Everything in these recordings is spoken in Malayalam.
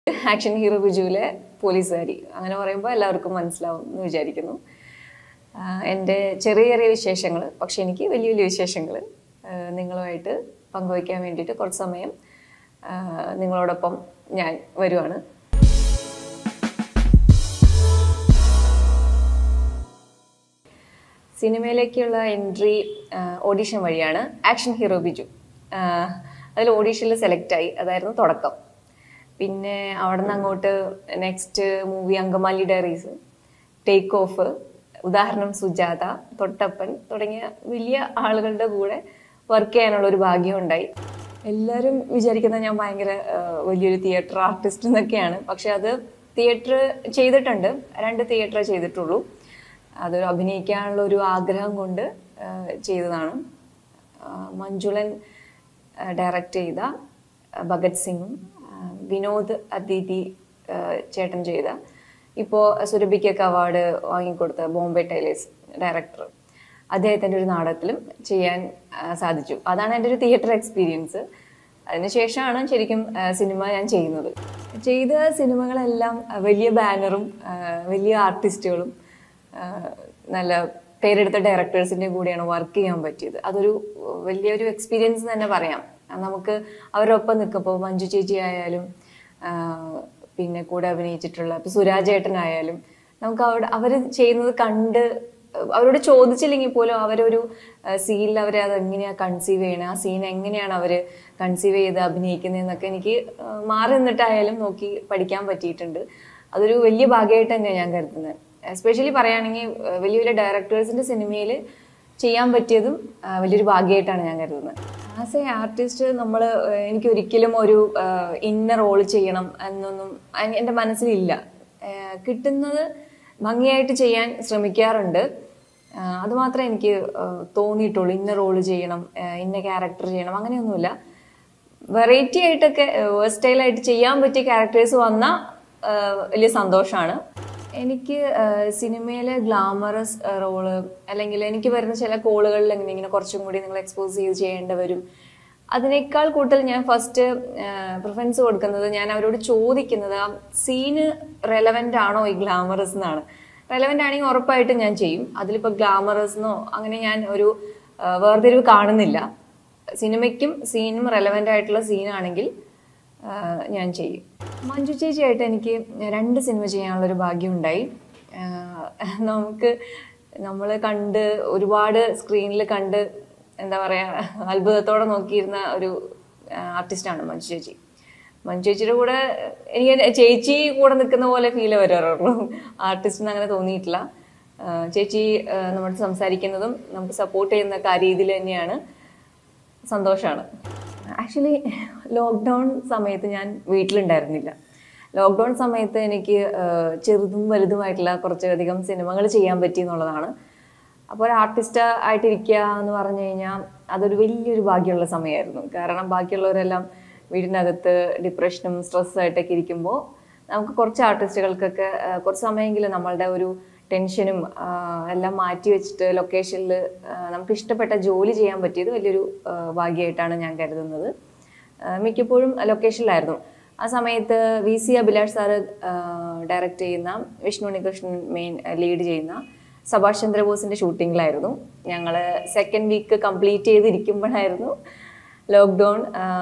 ആക്ഷൻ ഹീറോ ബിജുവിലെ പോലീസുകാരി അങ്ങനെ പറയുമ്പോൾ എല്ലാവർക്കും മനസ്സിലാവും എന്ന് വിചാരിക്കുന്നു ആഹ് എൻ്റെ ചെറിയ ചെറിയ വിശേഷങ്ങൾ പക്ഷെ എനിക്ക് വലിയ വലിയ വിശേഷങ്ങൾ നിങ്ങളുമായിട്ട് പങ്കുവയ്ക്കാൻ വേണ്ടിയിട്ട് കുറച്ച് സമയം ആഹ് നിങ്ങളോടൊപ്പം ഞാൻ വരുവാണ് സിനിമയിലേക്കുള്ള എൻട്രി ഓഡീഷൻ വഴിയാണ് ആക്ഷൻ ഹീറോ ബിജു ആഹ് അതിൽ ഓഡീഷനിൽ സെലക്ട് ആയി അതായിരുന്നു തുടക്കം പിന്നെ അവിടെ നിന്ന് അങ്ങോട്ട് next movie Angamaly diaries take off Udaharanam Sujatha തൊട്ടപ്പൻ തുടങ്ങിയ വലിയ ആളുകളുടെ കൂടെ വർക്ക് ചെയ്യാനുള്ള ഒരു ഭാഗ്യം ഉണ്ടായി എല്ലാവരും വിചാരിക്കുന്നത് ഞാൻ ഭയങ്കര ആഹ് വലിയൊരു തിയേറ്റർ ആർട്ടിസ്റ്റ് എന്നൊക്കെയാണ് പക്ഷെ അത് തിയേറ്റർ ചെയ്തിട്ടുണ്ട് രണ്ട് തിയേറ്റർ ചെയ്തിട്ടുള്ളൂ അതൊരു അഭിനയിക്കാനുള്ള ഒരു ആഗ്രഹം കൊണ്ട് ആഹ് ചെയ്തതാണ് ആഹ് മഞ്ജുളൻ ഡയറക്റ്റ് ചെയ്ത ആഹ് ഭഗത് സിംഗും ആഹ് വിനോദ് അതിഥി ആഹ് ചേട്ടൻ ചെയ്ത ഇപ്പോൾ സുരഭിക്കൊക്കെ അവാർഡ് വാങ്ങിക്കൊടുത്ത ബോംബെ ടൈലേഴ്സ് ഡയറക്ടർ അദ്ദേഹത്തിൻ്റെ ഒരു നാടകത്തിലും ചെയ്യാൻ ആഹ് സാധിച്ചു അതാണ് എൻ്റെ ഒരു തിയേറ്റർ എക്സ്പീരിയൻസ് അതിനുശേഷമാണ് ശരിക്കും ആഹ് സിനിമ ഞാൻ ചെയ്യുന്നത് ചെയ്ത സിനിമകളെല്ലാം ആഹ് വലിയ ബാനറും ആഹ് വലിയ ആർട്ടിസ്റ്റുകളും ആഹ് നല്ല പേരെടുത്ത ഡയറക്ടേഴ്സിൻ്റെ കൂടെയാണ് വർക്ക് ചെയ്യാൻ പറ്റിയത് അതൊരു വലിയൊരു എക്സ്പീരിയൻസ് തന്നെ പറയാം നമുക്ക് അവരൊപ്പം നിൽക്കുമ്പോൾ മഞ്ജു ചേച്ചി ആയാലും ആഹ് പിന്നെ കൂടെ അഭിനയിച്ചിട്ടുള്ള ഇപ്പൊ സുരാജേട്ടനായാലും നമുക്ക് അവിടെ അവർ ചെയ്യുന്നത് കണ്ട് അവരോട് ചോദിച്ചില്ലെങ്കിൽ പോലും അവരൊരു സീനിൽ അവർ അത് എങ്ങനെയാ കൺസീവ് ചെയ്യണേ ആ സീൻ എങ്ങനെയാണ് അവർ കൺസീവ് ചെയ്ത് അഭിനയിക്കുന്നതെന്നൊക്കെ എനിക്ക് ആഹ് മാറി നിന്നിട്ടായാലും നോക്കി പഠിക്കാൻ പറ്റിയിട്ടുണ്ട് അതൊരു വലിയ ഭാഗ്യമായിട്ട് തന്നെയാണ് ഞാൻ കരുതുന്നത് എസ്പെഷ്യലി പറയുകയാണെങ്കിൽ ആഹ് വലിയ വലിയ ഡയറക്ടേഴ്സിന്റെ സിനിമയിൽ ചെയ്യാൻ പറ്റിയതും ആഹ് വലിയൊരു ഭാഗ്യമായിട്ടാണ് ഞാൻ കരുതുന്നത് ആസ് എ ആർട്ടിസ്റ്റ് നമ്മൾ എനിക്ക് ഒരിക്കലും ഒരു ഇന്ന റോൾ ചെയ്യണം എന്നൊന്നും അ- എൻ്റെ മനസ്സിലില്ല ആഹ് കിട്ടുന്നത് ഭംഗിയായിട്ട് ചെയ്യാൻ ശ്രമിക്കാറുണ്ട് ആഹ് അത് മാത്രമേ എനിക്ക് ആഹ് തോന്നിയിട്ടുള്ളൂ ഇന്ന റോള് ചെയ്യണം ആഹ് ഇന്ന ക്യാരക്ടർ ചെയ്യണം അങ്ങനെയൊന്നുമില്ല വെറൈറ്റി ആയിട്ടൊക്കെ വേഴ്സ്റ്റൈൽ ആയിട്ട് ചെയ്യാൻ പറ്റിയ ക്യാരക്ടേഴ്സ് വന്നാൽ വലിയ സന്തോഷമാണ് എനിക്ക് സിനിമയിലെ ഗ്ലാമറസ് റോള് അല്ലെങ്കിൽ എനിക്ക് വരുന്ന ചില കോളുകളിൽ എങ്ങനെ ഇങ്ങനെ കുറച്ചും കൂടി നിങ്ങൾ എക്സ്പോസ് ചെയ്ത് ചെയ്യേണ്ടി വരും അതിനേക്കാൾ കൂടുതൽ ഞാൻ ഫസ്റ്റ് പ്രിഫറൻസ് കൊടുക്കുന്നത് ഞാൻ അവരോട് ചോദിക്കുന്നത് ആ സീന് റെലവെന്റ് ആണോ ഈ ഗ്ലാമറസ് എന്നാണ് റെലവെന്റ് ആണെങ്കിൽ ഉറപ്പായിട്ടും ഞാൻ ചെയ്യും അതിലിപ്പോൾ ഗ്ലാമറസ് എന്നോ അങ്ങനെ ഞാൻ ഒരു ആ, വേർതിരിവ് കാണുന്നില്ല സിനിമയ്ക്കും സീനും റെലവെന്റ് ആയിട്ടുള്ള സീനാണെങ്കിൽ ആഹ് ഞാൻ ചെയ്യും മഞ്ജു ചേച്ചിയായിട്ട് എനിക്ക് രണ്ട് സിനിമ ചെയ്യാനുള്ളൊരു ഭാഗ്യം ഉണ്ടായി ആഹ് നമുക്ക് നമ്മൾ കണ്ട് ഒരുപാട് സ്ക്രീനിൽ കണ്ട് എന്താ പറയുക അത്ഭുതത്തോടെ നോക്കിയിരുന്ന ഒരു ആർട്ടിസ്റ്റാണ് മഞ്ജു ചേച്ചി മഞ്ജു ചേച്ചിയുടെ കൂടെ എനിക്ക് ചേച്ചി കൂടെ നിൽക്കുന്ന പോലെ ഫീൽ വരാറുള്ളൂ ആർട്ടിസ്റ്റ് അങ്ങനെ തോന്നിയിട്ടില്ല ആഹ് ചേച്ചി ആഹ് നമ്മളോട് സംസാരിക്കുന്നതും നമുക്ക് സപ്പോർട്ട് ചെയ്യുന്ന ആ രീതിയിൽ തന്നെയാണ് സന്തോഷമാണ് ആക്ച്വലി ലോക്ക്ഡൗൺ സമയത്ത് ഞാൻ വീട്ടിലുണ്ടായിരുന്നില്ല ലോക്ക്ഡൗൺ സമയത്ത് എനിക്ക് ആഹ് ചെറുതും വലുതുമായിട്ടുള്ള കുറച്ചധികം സിനിമകൾ ചെയ്യാൻ പറ്റി എന്നുള്ളതാണ് അപ്പോൾ ഒരു ആർട്ടിസ്റ്റ് ആയിട്ടിരിക്കുക എന്ന് പറഞ്ഞു കഴിഞ്ഞാൽ അതൊരു വലിയൊരു ഭാഗ്യമുള്ള സമയമായിരുന്നു കാരണം ബാക്കിയുള്ളവരെല്ലാം വീടിനകത്ത് ഡിപ്രഷനും സ്ട്രെസ്സായിട്ടൊക്കെ ഇരിക്കുമ്പോൾ നമുക്ക് കുറച്ച് ആർട്ടിസ്റ്റുകൾക്കൊക്കെ ആഹ് കുറച്ച് സമയമെങ്കിലും നമ്മളുടെ ഒരു ടെൻഷനും ആഹ് എല്ലാം മാറ്റി വെച്ചിട്ട് ലൊക്കേഷനിൽ നമുക്ക് ഇഷ്ടപ്പെട്ട ജോലി ചെയ്യാൻ പറ്റിയത് വലിയൊരു ആഹ് ഭാഗ്യമായിട്ടാണ് ഞാൻ കരുതുന്നത് ആഹ് മിക്കപ്പോഴും ലൊക്കേഷനിലായിരുന്നു ആ സമയത്ത് V C Abhilash sir direct ചെയ്യുന്ന വിഷ്ണു ഉണ്ണികൃഷ്ണൻ മെയിൻ ലീഡ് ചെയ്യുന്ന സുഭാഷ് ചന്ദ്രബോസിന്റെ ഷൂട്ടിങ്ങിലായിരുന്നു ഞങ്ങൾ സെക്കൻഡ് വീക്ക് കംപ്ലീറ്റ് ചെയ്തിരിക്കുമ്പോഴായിരുന്നു ലോക്ക്ഡൗൺ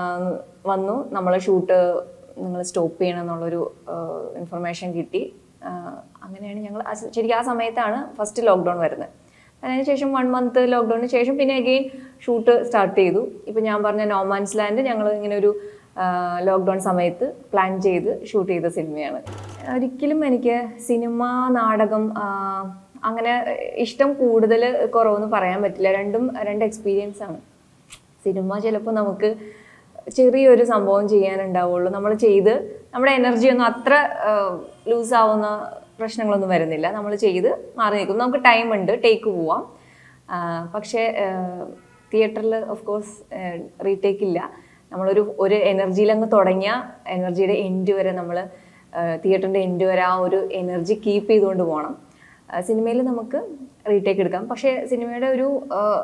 വന്നു നമ്മളെ ഷൂട്ട് നിങ്ങൾ സ്റ്റോപ്പ് ചെയ്യണം എന്നുള്ളൊരു ഇൻഫർമേഷൻ കിട്ടി ആഹ് അങ്ങനെയാണ് ഞങ്ങൾ ആ സ- ശരിക്കും ആ സമയത്താണ് ഫസ്റ്റ് ലോക്ക്ഡൗൺ വരുന്നത് അതിനുശേഷം വൺ മന്ത് ലോക്ക്ഡൗണിന് ശേഷം പിന്നെ അഗെയിൻ ഷൂട്ട് സ്റ്റാർട്ട് ചെയ്തു ഇപ്പം ഞാൻ പറഞ്ഞ നോമാൻസ് ലാൻഡ് ഞങ്ങൾ ഇങ്ങനെ ഒരു ലോക്ക്ഡൗൺ സമയത്ത് പ്ലാൻ ചെയ്ത് ഷൂട്ട് ചെയ്ത സിനിമയാണ് ഒരിക്കലും എനിക്ക് സിനിമ നാടകം ആഹ് അങ്ങനെ ഇഷ്ടം കൂടുതൽ കുറവെന്ന് പറയാൻ പറ്റില്ല രണ്ടും രണ്ട് എക്സ്പീരിയൻസ് ആണ് സിനിമ ചിലപ്പോൾ നമുക്ക് ചെറിയൊരു സംഭവം ചെയ്യാനുണ്ടാവുള്ളൂ നമ്മൾ ചെയ്ത് നമ്മുടെ എനർജി ഒന്നും അത്ര ലൂസ് ആവുന്ന പ്രശ്നങ്ങളൊന്നും വരുന്നില്ല നമ്മൾ ചെയ്ത് മാറി നിൽക്കും നമുക്ക് ടൈം ഉണ്ട് ടേക്ക് പോവാം ആ, പക്ഷേ തിയേറ്ററിൽ ഓഫ് കോഴ്സ് റീടേക്ക് ഇല്ല നമ്മളൊരു ഒരു എനർജിയിൽ അങ്ങ് തുടങ്ങിയ എനർജിയുടെ എൻഡ് വരെ നമ്മൾ തിയേറ്ററിൻ്റെ എൻഡ് വരെ ആ ഒരു എനർജി കീപ്പ് ചെയ്തുകൊണ്ട് പോകണം സിനിമയിൽ നമുക്ക് റീടേക്ക് എടുക്കാം പക്ഷേ സിനിമയുടെ ഒരു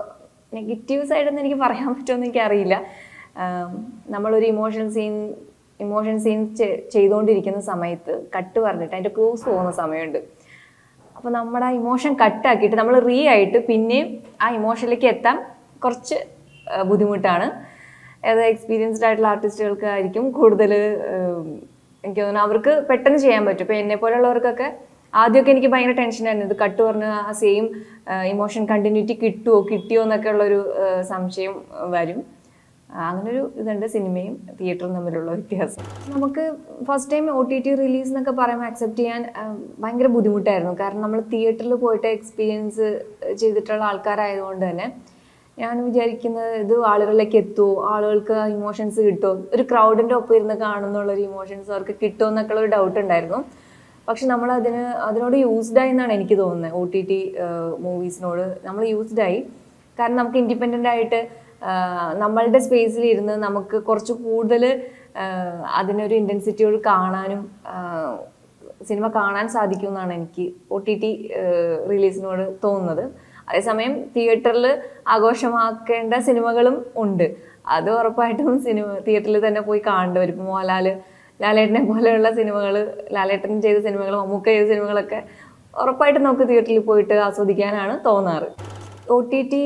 നെഗറ്റീവ് സൈഡെന്ന് എനിക്ക് പറയാൻ പറ്റുമെന്ന് എനിക്കറിയില്ല ആം, നമ്മളൊരു ഇമോഷണൽ സീൻ ഇമോഷൻ സീൻ ചെയ്തുകൊണ്ടിരിക്കുന്ന സമയത്ത് കട്ട് പറഞ്ഞിട്ട് അതിൻ്റെ ക്ലോസ് പോകുന്ന സമയമുണ്ട് അപ്പോൾ നമ്മുടെ ആ ഇമോഷൻ കട്ടാക്കിയിട്ട് നമ്മൾ റീ ആയിട്ട് പിന്നെയും ആ ഇമോഷനിലേക്ക് എത്താൻ കുറച്ച് ആ, ബുദ്ധിമുട്ടാണ് അത് എക്സ്പീരിയൻസ്ഡ് ആയിട്ടുള്ള ആർട്ടിസ്റ്റുകൾക്കായിരിക്കും കൂടുതൽ എനിക്ക് തോന്നുന്നു അവർക്ക് പെട്ടെന്ന് ചെയ്യാൻ പറ്റും ഇപ്പോൾ എന്നെ പോലുള്ളവർക്കൊക്കെ ആദ്യമൊക്കെ എനിക്ക് ഭയങ്കര ടെൻഷനായിരുന്നു ഇത് കട്ട് പറഞ്ഞ് ആ സെയിം ഇമോഷൻ കണ്ടിന്യൂറ്റി കിട്ടുമോ കിട്ടിയോ എന്നൊക്കെ ഉള്ളൊരു ആ, സംശയം വരും ആ, അങ്ങനൊരു ഇതുണ്ട് സിനിമയും തിയേറ്ററും തമ്മിലുള്ള വ്യത്യാസം നമുക്ക് first time O T T release എന്നൊക്കെ പറയുമ്പോൾ അക്സെപ്റ്റ് ചെയ്യാൻ ആ, ഭയങ്കര ബുദ്ധിമുട്ടായിരുന്നു കാരണം നമ്മൾ തിയേറ്ററിൽ പോയിട്ട് എക്സ്പീരിയൻസ് ചെയ്തിട്ടുള്ള ആൾക്കാരായതുകൊണ്ട് തന്നെ ഞാൻ വിചാരിക്കുന്നത് ഇത് ആളുകളിലേക്ക് എത്തുമോ ആളുകൾക്ക് ഇമോഷൻസ് കിട്ടുമോ ഒരു ക്രൗഡിൻ്റെ ഒപ്പം ഇരുന്ന് കാണുന്നുള്ളൊരു ഇമോഷൻസ് അവർക്ക് കിട്ടുമോ എന്നൊക്കെ ഒരു ഡൗട്ട് ഉണ്ടായിരുന്നു പക്ഷെ നമ്മൾ അതിന് അതിനോട് യൂസ്ഡ് ആയി എന്നാണ് എനിക്ക് തോന്നുന്നത് ഒ ടി ടി മൂവീസിനോട് നമ്മൾ യൂസ്ഡ് ആയി കാരണം നമുക്ക് ഇൻഡിപെൻഡൻ്റ് ആയിട്ട് ആ, നമ്മളുടെ സ്പേസിൽ ഇരുന്ന് നമുക്ക് കുറച്ച് കൂടുതൽ അതിനൊരു ഇൻറ്റൻസിറ്റിയോട് കാണാനും ആ, സിനിമ കാണാൻ സാധിക്കും എന്നാണ് എനിക്ക് ഒ ടി ടി റിലീസിനോട് തോന്നുന്നത് അതേസമയം തിയേറ്ററിൽ ആഘോഷമാക്കേണ്ട സിനിമകളും ഉണ്ട് അത് ഉറപ്പായിട്ടും സിനിമ തിയേറ്ററിൽ തന്നെ പോയി കാണേണ്ടി വരും ഇപ്പോൾ മോഹൻലാൽ ലാലേട്ടനെ പോലെയുള്ള സിനിമകൾ ലാലേട്ടൻ ചെയ്ത സിനിമകൾ മമ്മൂക്ക ചെയ്ത സിനിമകളൊക്കെ ഉറപ്പായിട്ടും നമുക്ക് തിയേറ്ററിൽ പോയിട്ട് ആസ്വദിക്കാനാണ് തോന്നാറ് ഒ ടി ടി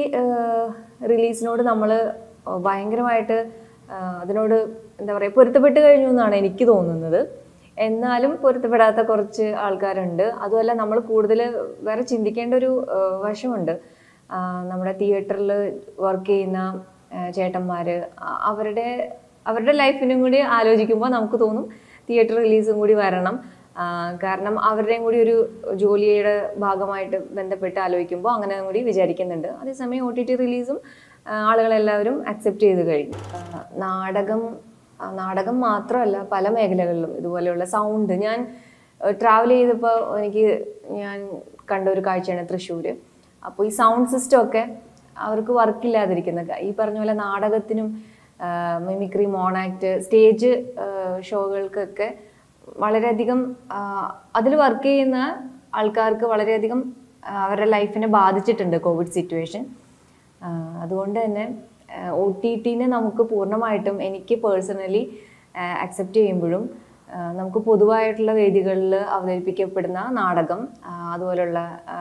റിലീസിനോട് നമ്മൾ ഭയങ്കരമായിട്ട് ആ, അതിനോട് എന്താ പറയുക പൊരുത്തപ്പെട്ട് കഴിഞ്ഞു എന്നാണ് എനിക്ക് തോന്നുന്നത് എന്നാലും പൊരുത്തപ്പെടാത്ത കുറച്ച് ആൾക്കാരുണ്ട് അതുമല്ല നമ്മൾ കൂടുതൽ വേറെ ചിന്തിക്കേണ്ട ഒരു ആ, വശമുണ്ട് ആ, നമ്മുടെ തിയേറ്ററിൽ വർക്ക് ചെയ്യുന്ന ചേട്ടന്മാർ അവരുടെ അവരുടെ ലൈഫിനും കൂടി ആലോചിക്കുമ്പോൾ നമുക്ക് തോന്നും തിയേറ്റർ റിലീസും കൂടി വരണം ആ, കാരണം അവരുടെയും കൂടി ഒരു ജോലിയുടെ ഭാഗമായിട്ട് ബന്ധപ്പെട്ട് ആലോചിക്കുമ്പോൾ അങ്ങനെ കൂടി വിചാരിക്കുന്നുണ്ട് അതേസമയം ഒ ടി ടി റിലീസും ആ, ആളുകളെല്ലാവരും അക്സെപ്റ്റ് ചെയ്ത് കഴിഞ്ഞു ആ, നാടകം ആ, നാടകം മാത്രമല്ല പല മേഖലകളിലും ഇതുപോലെയുള്ള സൗണ്ട് ഞാൻ ട്രാവൽ ചെയ്തപ്പോൾ എനിക്ക് ഞാൻ കണ്ട ഒരു കാഴ്ചയാണ് തൃശ്ശൂർ അപ്പോൾ ഈ സൗണ്ട് സിസ്റ്റം ഒക്കെ അവർക്ക് വർക്കില്ലാതിരിക്കുന്ന ഈ പറഞ്ഞ പോലെ നാടകത്തിനും മിമിക്രി മോണാക്ട് സ്റ്റേജ് ഷോകൾക്കൊക്കെ വളരെയധികം അതിൽ വർക്ക് ചെയ്യുന്ന ആൾക്കാർക്ക് വളരെയധികം ആ, അവരുടെ ലൈഫിനെ ബാധിച്ചിട്ടുണ്ട് കോവിഡ് സിറ്റുവേഷൻ അതുകൊണ്ട് തന്നെ ഒ ടി ടിനെ നമുക്ക് പൂർണ്ണമായിട്ടും എനിക്ക് പേഴ്സണലി അക്സെപ്റ്റ് ചെയ്യുമ്പോഴും ആ, നമുക്ക് പൊതുവായിട്ടുള്ള വേദികളിൽ അവതരിപ്പിക്കപ്പെടുന്ന നാടകം ആ, അതുപോലുള്ള ആ,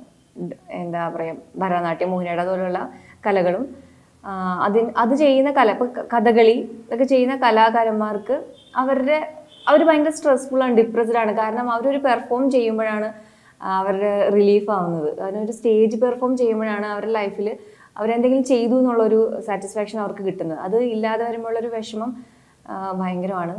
ഡ- എന്താ പറയുക ഭരതനാട്യം മോഹിനിയാട്ടം അതുപോലുള്ള കലകളും ആ, അതിന് അത് ചെയ്യുന്ന കല ഇപ്പം കഥകളി ഇതൊക്കെ ചെയ്യുന്ന കലാകാരന്മാർക്ക് അവരുടെ അവർ ഭയങ്കര സ്ട്രെസ്ഫുൾ ആണ് ഡിപ്രസ്ഡ് ആണ് കാരണം അവരൊരു പെർഫോം ചെയ്യുമ്പോഴാണ് അവരുടെ റിലീഫ് ആവുന്നത് അതിനൊരു സ്റ്റേജ് പെർഫോം ചെയ്യുമ്പോഴാണ് അവരുടെ ലൈഫിൽ അവരെന്തെങ്കിലും ചെയ്തു എന്നുള്ളൊരു സാറ്റിസ്ഫാക്ഷൻ അവർക്ക് കിട്ടുന്നത് അത് ഇല്ലാതെ വരുമ്പോഴുള്ളൊരു വിഷമം ആ, ഭയങ്കരമാണ്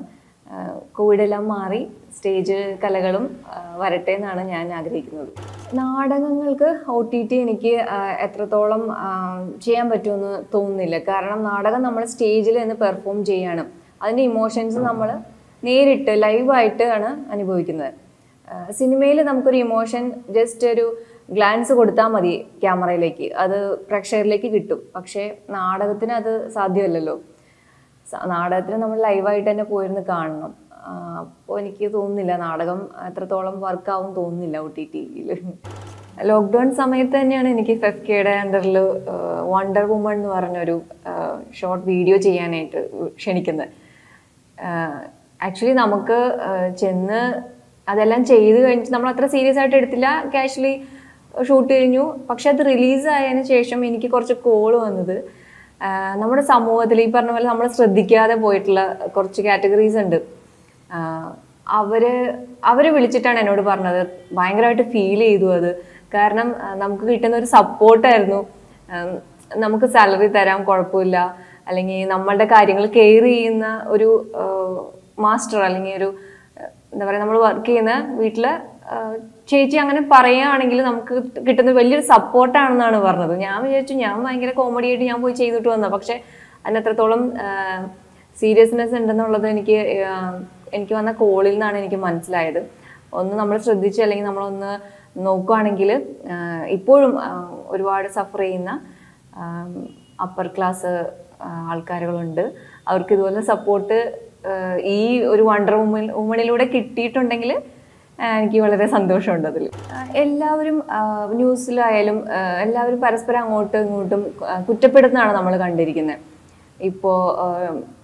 കോവിഡ് എല്ലാം മാറി സ്റ്റേജ് കലകളും ആ, വരട്ടെ എന്നാണ് ഞാൻ ആഗ്രഹിക്കുന്നത് നാടകങ്ങൾക്ക് ഒ ടി ടി എനിക്ക് ആ, എത്രത്തോളം ആ, ചെയ്യാൻ പറ്റുമെന്ന് തോന്നുന്നില്ല കാരണം നാടകം നമ്മൾ സ്റ്റേജിൽ നിന്ന് പെർഫോം ചെയ്യാണ് അതിൻ്റെ ഇമോഷൻസ് നമ്മൾ നേരിട്ട് ലൈവായിട്ട് ആണ് അനുഭവിക്കുന്നത് സിനിമയിൽ നമുക്കൊരു ഇമോഷൻ ജസ്റ്റ് ഒരു ഗ്ലാൻസ് കൊടുത്താൽ മതി ക്യാമറയിലേക്ക് അത് പ്രേക്ഷകരിലേക്ക് കിട്ടും പക്ഷേ നാടകത്തിന് അത് സാധ്യമല്ലല്ലോ സ- നാടകത്തിന് നമ്മൾ ലൈവായിട്ട് തന്നെ പോയിരുന്ന് കാണണം അപ്പോൾ എനിക്ക് തോന്നുന്നില്ല നാടകം എത്രത്തോളം വർക്കാവും തോന്നുന്നില്ല ഒ ടി ടിയിൽ ലോക്ക്ഡൗൺ സമയത്ത് തന്നെയാണ് എനിക്ക് ഫെഫ് കെയുടെ അണ്ടറിൽ വണ്ടർ വുമൺ എന്ന് പറഞ്ഞൊരു ഷോർട്ട് വീഡിയോ ചെയ്യാനായിട്ട് ക്ഷണിക്കുന്നത് ആക്ച്വലി നമുക്ക് ആഹ് ചെന്ന് അതെല്ലാം ചെയ്ത് കഴിഞ്ഞിട്ട് നമ്മൾ അത്ര സീരിയസ് ആയിട്ട് എടുത്തില്ല കാഷ്വലി ഷൂട്ട് കഴിഞ്ഞു പക്ഷെ അത് റിലീസ് ആയതിനു ശേഷം എനിക്ക് കുറച്ച് കോൾ വന്നത് ആഹ് നമ്മുടെ സമൂഹത്തിൽ ഈ പറഞ്ഞ പോലെ നമ്മൾ ശ്രദ്ധിക്കാതെ പോയിട്ടുള്ള കുറച്ച് കാറ്റഗറീസ് ഉണ്ട് ആഹ് അവര് അവര് വിളിച്ചിട്ടാണ് എന്നോട് പറഞ്ഞത് ഭയങ്കരമായിട്ട് ഫീൽ ചെയ്തു അത് കാരണം ആഹ് നമുക്ക് കിട്ടുന്ന ഒരു സപ്പോർട്ടായിരുന്നു നമുക്ക് സാലറി തരാം കുഴപ്പമില്ല അല്ലെങ്കിൽ നമ്മളുടെ കാര്യങ്ങൾ കെയർ ചെയ്യുന്ന ഒരു മാസ്റ്റർ അല്ലെങ്കിൽ ഒരു ആഹ് എന്താ പറയുക നമ്മൾ വർക്ക് ചെയ്യുന്ന വീട്ടിൽ ചേച്ചി അങ്ങനെ പറയുകയാണെങ്കിൽ നമുക്ക് കിട്ടുന്ന വലിയൊരു സപ്പോർട്ടാണെന്നാണ് പറഞ്ഞത് ഞാൻ വിചാരിച്ചു ഞാൻ ഭയങ്കര കോമഡി ആയിട്ട് ഞാൻ പോയി ചെയ്തിട്ട് വന്ന പക്ഷെ അതിനെത്രത്തോളം സീരിയസ്നെസ് ഉണ്ടെന്നുള്ളത് എനിക്ക് ആഹ് എനിക്ക് വന്ന കോളിൽ നിന്നാണ് എനിക്ക് മനസ്സിലായത് ഒന്ന് നമ്മൾ ശ്രദ്ധിച്ച് അല്ലെങ്കിൽ നമ്മളൊന്ന് നോക്കുകയാണെങ്കിൽ ഇപ്പോഴും ആഹ് ഒരുപാട് സഫർ ചെയ്യുന്ന അപ്പർ ക്ലാസ് ആൾക്കാരുകളുണ്ട് അവർക്ക് ഇതുപോലെ സപ്പോർട്ട് ഈ ഒരു വണ്ടർ വുമൻ വുമണിലൂടെ കിട്ടിയിട്ടുണ്ടെങ്കിൽ ആഹ് എനിക്ക് വളരെ സന്തോഷമുണ്ട് അതിൽ എല്ലാവരും ആഹ് ന്യൂസിലായാലും ആഹ് എല്ലാവരും പരസ്പരം അങ്ങോട്ടും ഇങ്ങോട്ടും ആഹ് കുറ്റപ്പെടുത്തുന്നതാണ് നമ്മൾ കണ്ടിരിക്കുന്നത് ഇപ്പോൾ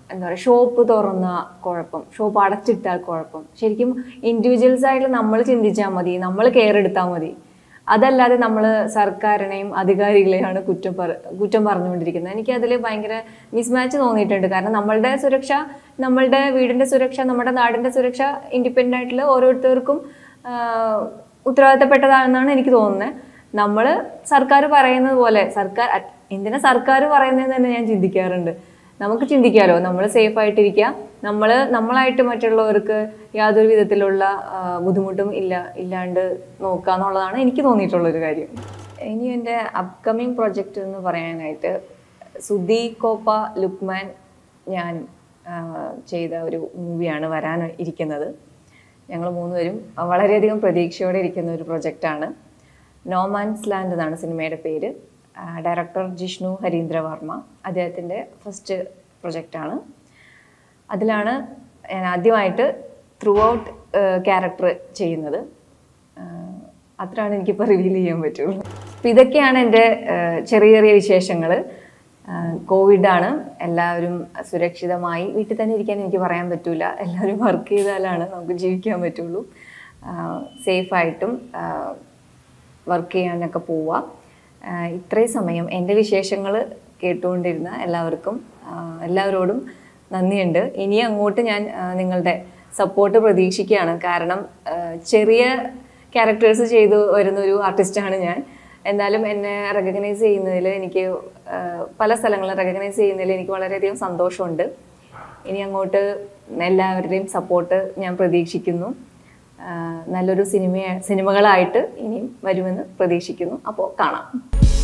എന്താ പറയുക ഷോപ്പ് തുറന്ന കുഴപ്പം ഷോപ്പ് അടച്ചിട്ടാൽ കുഴപ്പം ശരിക്കും ഇൻഡിവിജ്വൽസ് ആയിട്ട് നമ്മൾ ചിന്തിച്ചാൽ മതി നമ്മൾ കെയർ എടുത്താൽ മതി അതല്ലാതെ നമ്മൾ സർക്കാരിനെയും അധികാരികളെയാണ് കുറ്റം പറ കുറ്റം പറഞ്ഞുകൊണ്ടിരിക്കുന്നത് എനിക്ക് അതിൽ ഭയങ്കര മിസ്മാച്ച് തോന്നിയിട്ടുണ്ട് കാരണം നമ്മളുടെ സുരക്ഷ നമ്മളുടെ വീടിൻ്റെ സുരക്ഷ നമ്മുടെ നാടിൻ്റെ സുരക്ഷ ഇൻഡിപെൻഡൻ്റ് ആയിട്ടുള്ള ഓരോരുത്തർക്കും ആഹ്, ഉത്തരവാദിത്തപ്പെട്ടതാണെന്നാണ് എനിക്ക് തോന്നുന്നത് നമ്മൾ സർക്കാർ പറയുന്നത് പോലെ സർക്കാർ അറ്റ്- എന്തിനാ സർക്കാർ പറയുന്നത് തന്നെ ഞാൻ ചിന്തിക്കാറുണ്ട് നമുക്ക് ചിന്തിക്കാമല്ലോ നമ്മൾ സേഫ് ആയിട്ടിരിക്കുക നമ്മൾ നമ്മളായിട്ട് മറ്റുള്ളവർക്ക് യാതൊരു വിധത്തിലുള്ള ആ, ബുദ്ധിമുട്ടും ഇല്ല ഇല്ലാണ്ട് നോക്കുക എന്നുള്ളതാണ് എനിക്ക് തോന്നിയിട്ടുള്ളൊരു കാര്യം ഇനി എൻ്റെ അപ്കമിങ് പ്രൊജക്റ്റ് എന്ന് പറയാനായിട്ട് സുധി കോപ്പ ലുക്മാൻ ഞാനും ആ, ചെയ്ത ഒരു മൂവിയാണ് വരാൻ ഇരിക്കുന്നത് ഞങ്ങൾ മൂന്നുപേരും വളരെയധികം പ്രതീക്ഷയോടെ ഇരിക്കുന്ന ഒരു പ്രൊജക്റ്റാണ് നോമാൻസ് ലാൻഡ് എന്നാണ് സിനിമയുടെ പേര് ഡയറക്ടർ ജിഷ്ണു ഹരീന്ദ്രവർമ്മ അദ്ദേഹത്തിൻ്റെ ഫസ്റ്റ് പ്രൊജക്റ്റാണ് അതിലാണ് ഞാൻ ആദ്യമായിട്ട് ത്രൂ ഔട്ട് ക്യാരക്ടർ ചെയ്യുന്നത് ആഹ് അത്രയാണ് എനിക്കിപ്പോൾ റിവീൽ ചെയ്യാൻ പറ്റുള്ളൂ അപ്പം ഇതൊക്കെയാണ് എൻ്റെ ആഹ് ചെറിയ ചെറിയ വിശേഷങ്ങൾ കോവിഡാണ് എല്ലാവരും സുരക്ഷിതമായി വീട്ടിൽ തന്നെ ഇരിക്കാൻ എനിക്ക് പറയാൻ പറ്റൂല എല്ലാവരും വർക്ക് ചെയ്താലാണ് നമുക്ക് ജീവിക്കാൻ പറ്റുള്ളൂ സേഫായിട്ടും വർക്ക് ചെയ്യാനൊക്കെ പോവുക ആഹ് ഇത്രയും സമയം എൻ്റെ വിശേഷങ്ങൾ കേട്ടുകൊണ്ടിരുന്ന എല്ലാവർക്കും ആഹ് എല്ലാവരോടും നന്ദിയുണ്ട് ഇനി അങ്ങോട്ട് ഞാൻ ആഹ് നിങ്ങളുടെ സപ്പോർട്ട് പ്രതീക്ഷിക്കുകയാണ് കാരണം ആഹ് ചെറിയ ക്യാരക്ടേഴ്സ് ചെയ്തു വരുന്ന ഒരു ആർട്ടിസ്റ്റാണ് ഞാൻ എന്നാലും എന്നെ റെക്കഗ്നൈസ് ചെയ്യുന്നതിൽ എനിക്ക് ആഹ് പല സ്ഥലങ്ങളും റെക്കഗ്നൈസ് ചെയ്യുന്നതിൽ എനിക്ക് വളരെയധികം സന്തോഷമുണ്ട് ഇനി അങ്ങോട്ട് എല്ലാവരുടെയും സപ്പോർട്ട് ഞാൻ പ്രതീക്ഷിക്കുന്നു ആഹ് നല്ലൊരു സിനിമ സിനിമകളായിട്ട് ഇനിയും വരുമെന്ന് പ്രതീക്ഷിക്കുന്നു അപ്പോൾ കാണാം